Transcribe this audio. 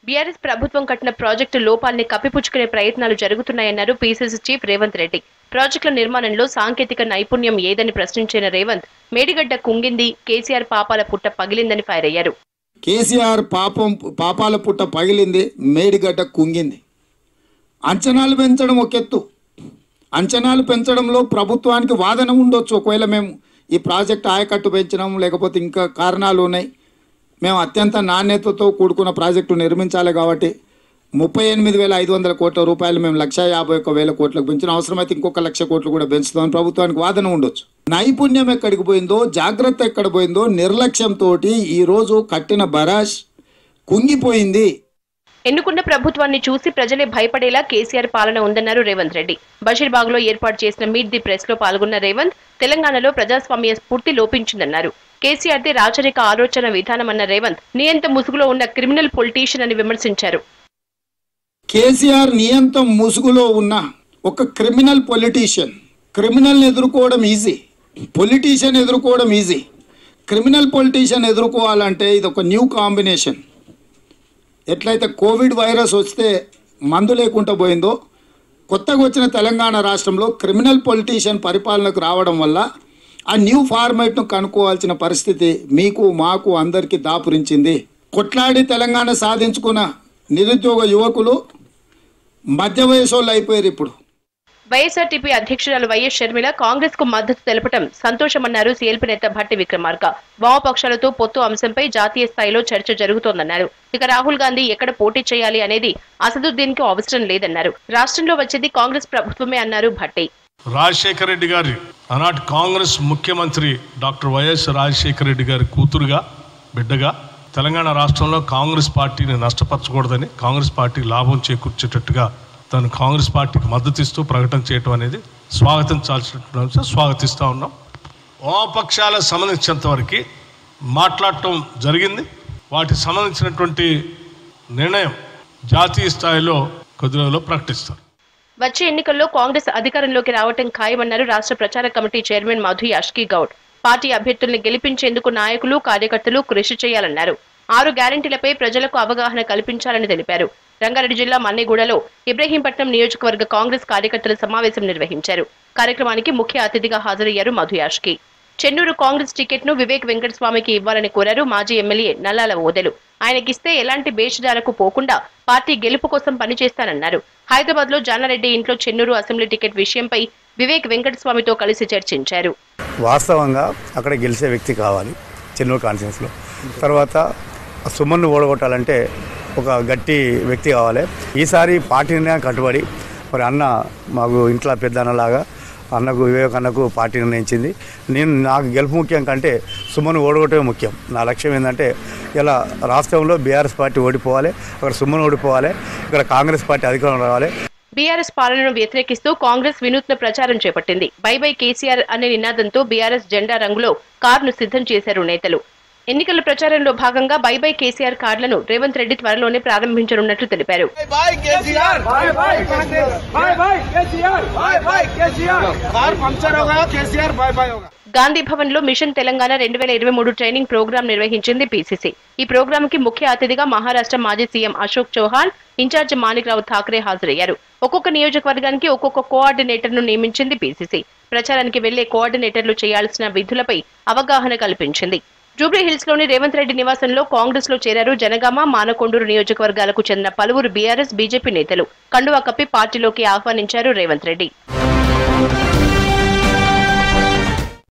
BRS ప్రభుత్వం కట్టిన project లోపాల్ని కప్పిపుచ్చుకునే ప్రయత్నాలు జరుగుతున్నాయన్నారు పీసీసీ చీఫ్ రేవంత్ రెడ్డి ప్రాజెక్టుల నిర్మాణంలో సాంకేతిక నైపుణ్యం ఏదని ప్రశ్నించిన రేవంత్ మేడిగడ్డ కుంగింది కేసీఆర్ పాపాల పుట్ట పగిలిందని ఫైర్ అయ్యారు కేసీఆర్ పాపం పాపాల పుట్ట పగిలింది మేడిగడ్డ కుంగింది అంచనాలు పెంచడం ఒక ఎత్తు అంచనాలు పెంచడంలో ప్రభుత్వానికి వాదన ఉండొచ్చు ఒకవేళ మేము ఈ ప్రాజెక్ట్ ఆయకట్టు పెంచినాం లేకపోతే ఇంకా కారణాలు ఉన్నాయి మేము అత్యంత నాణ్యతతో కూడుకున్న ప్రాజెక్టు నిర్మించాలి కాబట్టి ముప్పై ఎనిమిది వేల ఐదు వందల కోట్ల రూపాయలు మేము లక్ష యాభై ఒక్క వేల కోట్లకు పెంచిన అవసరమైతే ఇంకొక లక్ష కోట్లు కూడా పెంచుతామని ప్రభుత్వానికి వాదన ఉండొచ్చు నైపుణ్యం ఎక్కడికి పోయిందో జాగ్రత్త ఎక్కడ పోయిందో నిర్లక్ష్యంతో ఈరోజు కట్టిన బరాష్ కుంగిపోయింది ఎన్నుకున్న ప్రభుత్వాన్ని చూసి ప్రజలే భయపడేలా కేసీఆర్ పాలన ఉందన్నారు రేవంత్ రెడ్డి బషీర్బాగ్ లో ఏర్పాటు చేసిన మీట్ ది ప్రెస్ లో పాల్గొన్న రేవంత్ తెలంగాణలో ప్రజాస్వామ్య స్ఫూర్తి లోపించిందన్నారు కేసీఆర్ ది రాచరిక ఆలోచన విధానమన్న రేవంత్ నియంత ముసుగులో ఉన్న క్రిమినల్ పొలిటీషియన్ అని విమర్శించారు కేసీఆర్ నియంతం ముసుగులో ఉన్న ఒక క్రిమినల్ పొలిటీషియన్ క్రిమినల్ని ఎదుర్కోవడం ఈజీ పొలిటీషియన్ ఎదుర్కోవడం ఈజీ క్రిమినల్ పొలిటీషియన్ ఎదుర్కోవాలంటే ఇది ఒక న్యూ కాంబినేషన్ ఎట్లయితే కోవిడ్ వైరస్ వస్తే మందు లేకుండా పోయిందో కొత్తగా వచ్చిన తెలంగాణ రాష్ట్రంలో క్రిమినల్ పొలిటీషియన్ పరిపాలనకు రావడం వల్ల ఆ న్యూ ఫార్మేట్ను కనుక్కోవాల్సిన పరిస్థితి మీకు మాకు అందరికీ దాపురించింది కొట్లాడి తెలంగాణ సాధించుకున్న నిరుద్యోగ యువకులు మధ్య వయసు వాళ్ళు అయిపోయారు ఇప్పుడు వైఎస్ఆర్టీపీ అధ్యక్షురాలు వైఎస్ షర్మిల కాంగ్రెస్ కు మద్దతు తెలపడం సంతోషమన్నారు సీఎల్పీ నేత భట్టి విక్రమార్క వామపక్షాలతో పొత్తు అంశంపై జాతీయ స్థాయిలో చర్చ జరుగుతోందన్నారు ఇక రాహుల్ గాంధీ ఎక్కడ పోటీ చేయాలి అనేది అసదుద్దీన్ కు అవసరం లేదన్నారు రాష్ట్రంలో వచ్చేది కాంగ్రెస్ ప్రభుత్వమే అన్నారు భట్టి రాజశేఖర రెడ్డి గారి ఆనాటి కాంగ్రెస్ ముఖ్యమంత్రి డాక్టర్ వైఎస్ రాజశేఖర రెడ్డి గారి కూతురుగా బిడ్డగా తెలంగాణ రాష్ట్రంలో కాంగ్రెస్ పార్టీని నష్టపరచకూడదని కాంగ్రెస్ పార్టీకి లాభం చేకూర్చేటట్టుగా తను కాంగ్రెస్ పార్టీకి మద్దతు ఇస్తూ ప్రకటన చేయడం అనేది స్వాగతించాల్సిన అంశం స్వాగతిస్తూ ఉన్నాం వామపక్షాలకు సంబంధించినంత వరకు మాట్లాడటం జరిగింది వాటికి సంబంధించినటువంటి నిర్ణయం జాతీయ స్థాయిలో కొద్ది రోజుల్లో ప్రకటిస్తారు వచ్చే ఎన్నికల్లో కాంగ్రెస్ అధికారంలోకి రావటం ఖాయమన్నారు రాష్ట్ర ప్రచార committee chairman Madhu Yashki Goud party అభ్యర్థుల్ని గెలిపించేందుకు నాయకులు కార్యకర్తలు కృషి చేయాలన్నారు ఆరు గ్యారంటీలపై ప్రజలకు అవగాహన కల్పించాలని తెలిపారు రంగారెడ్డి జిల్లా మన్నెగూడలో ఇబ్రహీంపట్నం నియోజకవర్గ కాంగ్రెస్ కార్యకర్తల సమావేశం నిర్వహించారు కార్యక్రమానికి ముఖ్య అతిథిగా హాజరయ్యారు మధు యాష్కి చెన్నూరు కాంగ్రెస్ టికెట్ ను వివేక్ వెంకటస్వామికి ఇవ్వాలని కోరారు మాజీ ఎమ్మెల్యే నల్లాల ఓదెలు ఆయనకిస్తే ఎలాంటి బేషజాలకు పోకుండా పార్టీ గెలుపు కోసం పనిచేస్తానన్నారు హైదరాబాద్ లో జానారెడ్డి ఇంట్లో చెన్నూరు అసెంబ్లీ టికెట్ విషయంపై వివేక్ వెంకటస్వామితో కలిసి చర్చించారు వాస్తవంగా అక్కడ గెలిచే వ్యక్తి కావాలి చెన్నూరు కాన్ఫరెన్స్లో తర్వాత సుమన్ను ఓడగొట్టాలంటే ఒక గట్టి వ్యక్తి కావాలి ఈసారి పార్టీ నిర్ణయం కట్టుబడి మరి అన్న మాకు ఇంట్లో పెద్ద అన్నలాగా అన్నకు వివేక్ అన్నకు పార్టీ నిర్ణయించింది నేను నాకు గెలుపు ముఖ్యం కంటే సుమన్ ఓడగొట్టమే ముఖ్యం నా లక్ష్యం ఏంటంటే ఇలా రాష్ట్రంలో బీఆర్ఎస్ పార్టీ ఓడిపోవాలి అక్కడ సుమన్ ఓడిపోవాలి ఇక్కడ కాంగ్రెస్ పార్టీ అధికారం రావాలి బీఆర్ఎస్ పాలనను వ్యతిరేకిస్తూ కాంగ్రెస్ వినూత్న ప్రచారం చేపట్టింది బై బై కేసీఆర్ అనే నినాదంతో బీఆర్ఎస్ జెండా రంగులో కార్ను సిద్ధం చేశారు నేతలు ఎన్నికల ప్రచారంలో భాగంగా బై బై కేసీఆర్ కార్డులను రేవంత్ రెడ్డి త్వరలోనే ప్రారంభించనున్నట్లు తెలిపారు bye KCR bye bye bye bye KCR bye bye KCR car puncture होगा केसीआर बाय बाय होगा గాంధీ భవన్ లో మిషన్ తెలంగాణ రెండు వేల ఇరవై మూడు ట్రైనింగ్ ప్రోగ్రాం నిర్వహించింది పీసీసీ ఈ ప్రోగ్రామ్ కి ముఖ్య అతిథిగా మహారాష్ట్ర మాజీ సీఎం అశోక్ చౌహాన్ ఇన్ఛార్జ్ మాణిక్రావు ఠాక్రే హాజరయ్యారు ఒక్కొక్క నియోజకవర్గానికి ఒక్కొక్క కోఆర్డినేటర్ ను నియమించింది పీసీసీ ప్రచారానికి వెళ్లే కోఆర్డినేటర్లు చేయాల్సిన విధులపై అవగాహన కల్పించింది జూబ్లీ హిల్స్ లోని రేవంత్ రెడ్డి నివాసంలో కాంగ్రెస్ లో చేరారు జనగామ మానకొండూరు నియోజకవర్గాలకు చెందిన పలువురు బీఆర్ఎస్ బీజేపీ నేతలు కండువా కప్పి పార్టీలోకి ఆహ్వానించారు రేవంత్ రెడ్డి